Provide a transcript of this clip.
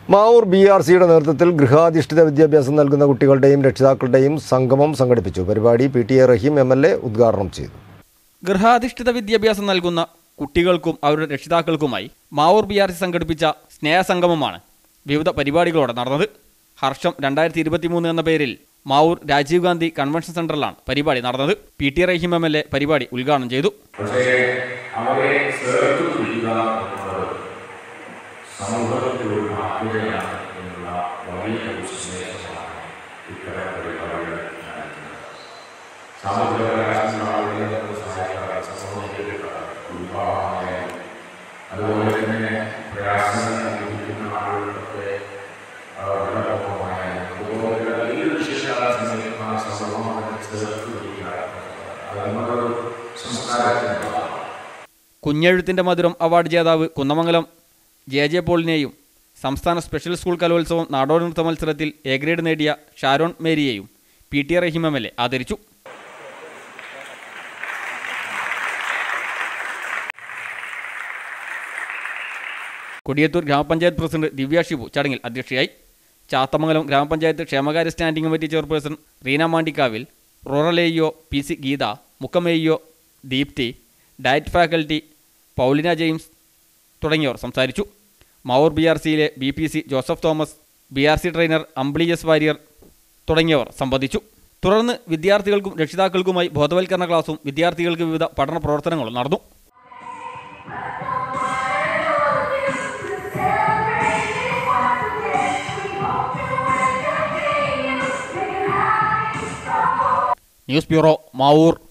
Mavoor B R സിയുടെ നേതൃത്വത്തിൽ ഗൃഹാധിഷ്ഠിത വിദ്യാഭ്യാസം നൽകുന്ന കുട്ടികളുടെയും രക്ഷിതാക്കളുടെയും സംഗമം സംഘടിപ്പിച്ചു പരിപാടി P T A Raheem M L A ഉദ്ഘാടനം ചെയ്തു ഗൃഹാധിഷ്ഠിത വിദ്യാഭ്യാസം നൽകുന്ന കുട്ടികൾക്കും അവരുടെ രക്ഷിതാക്കൾക്കുമായി മാവൂർ ബി ആർ സി സംഘടിപ്പിച്ച സ്നേഹസംഗമമാണ് വിവിധ പരിപാടികളോടെ നടന്നത് ഹർഷം രണ്ടായിരത്തി ഇരുപത്തിമൂന്ന് എന്ന പേരിൽ മാവൂർ രാജീവ് ഗാന്ധി കൺവെൻഷൻ സെന്ററിലാണ് പരിപാടി നടന്നത് P T Raheem M L A പരിപാടി ഉദ്ഘാടനം ചെയ്തു പക്ഷേ അവരെ ചേർത്ത് പിടിക്കുക എന്നുള്ളത് സമൂഹത്തിൽ ഒരു മാതൃകയാണ് എന്നുള്ള വലിയ ഒരു സന്ദേശമാണ് ഇത്തരം പരിപാടികൾ നൽകുന്നത് സാമൂഹിക പ്രകാശന ആളുകളെ നമുക്ക് സഹായിക്കാറ് സമൂഹത്തിലുള്ള വിവാഹമായാലും അതുപോലെ തന്നെ പ്രയാസങ്ങൾ അനുഭവിക്കുന്ന ആളുകൾക്ക് വെള്ളപ്പൊക്കമായാലും അതുപോലെയുള്ള ഏത് വിശേഷകാല സമയത്തും ആ സമൂഹം അവരെ ചേർത്ത് പിടിക്കുക അത് നമ്മുടെ ഒരു സംസ്കാരത്തിൻ്റെ ഭാഗമാണ് കുഞ്ഞെഴുത്തിന്റെ മധുരം അവാർഡ് ജേതാവ് കുന്നമംഗലം ജെ ജെ പോളിനെയും സംസ്ഥാന സ്പെഷ്യൽ സ്കൂൾ കലോത്സവം നാടോടി നൃത്ത മത്സരത്തിൽ എ ഗ്രേഡ് നേടിയ ഷാരോൺ മേരിയെയും P T Raheem M L A ആദരിച്ചു കൊടിയത്തൂർ ഗ്രാമപഞ്ചായത്ത് പ്രസിഡന്റ് ദിവ്യ ഷിബു ചടങ്ങിൽ അധ്യക്ഷയായി ചാത്തമംഗലം ഗ്രാമപഞ്ചായത്ത് ക്ഷേമകാര്യ standing committee chairperson Reena Mandikkavil rural A P C Geetha Mukkam A Deepthi DIET faculty Paulina James തുടങ്ങിയവർ സംസാരിച്ചു മാവൂർ ബി ആർ സിയിലെ B P C Joseph Thomas B R C trainer Ambili S Warrier തുടങ്ങിയവർ സംബന്ധിച്ചു തുടർന്ന് വിദ്യാർത്ഥികൾക്കും രക്ഷിതാക്കൾക്കുമായി ബോധവൽക്കരണ ക്ലാസും വിദ്യാർത്ഥികൾക്ക് വിവിധ പഠന പ്രവർത്തനങ്ങളും നടന്നു ന്യൂസ് ബ്യൂറോ മാവൂർ